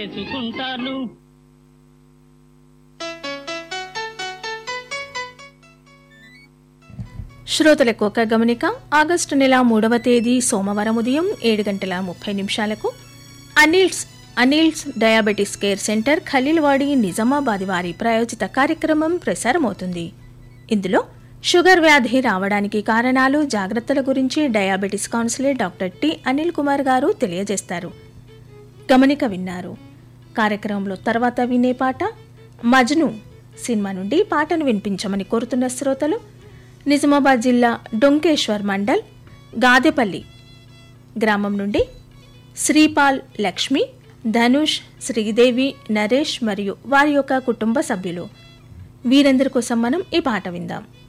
చేసుకుంటాను శ్రోతలకు ఒక గమనిక ఆగస్టు నెల మూడవ తేదీ సోమవారం ఉదయం ఏడు గంటల ముప్పై నిమిషాలకు Anil's Anil's diabetes care centre Khaleelwadi Nizamabad వారి ప్రాయోజిత కార్యక్రమం ప్రసారమవుతుంది ఇందులో షుగర్ వ్యాధి రావడానికి కారణాలు జాగ్రత్తల గురించి diabetes counsellor doctor T Anil Kumar గారు తెలియజేస్తారు గమనిక విన్నారు కార్యక్రమంలో తర్వాత వినే పాట మజ్ను సినిమా నుండి పాటను వినిపించమని కోరుతున్న శ్రోతలు నిజామాబాద్ జిల్లా డొంకేశ్వర్ మండల్ గాదెపల్లి గ్రామం నుండి శ్రీపాల్ లక్ష్మి ధనుష్ శ్రీదేవి నరేష్ మరియు వారి యొక్క కుటుంబ సభ్యులు వీరందరి కోసం మనం ఈ పాట విందాం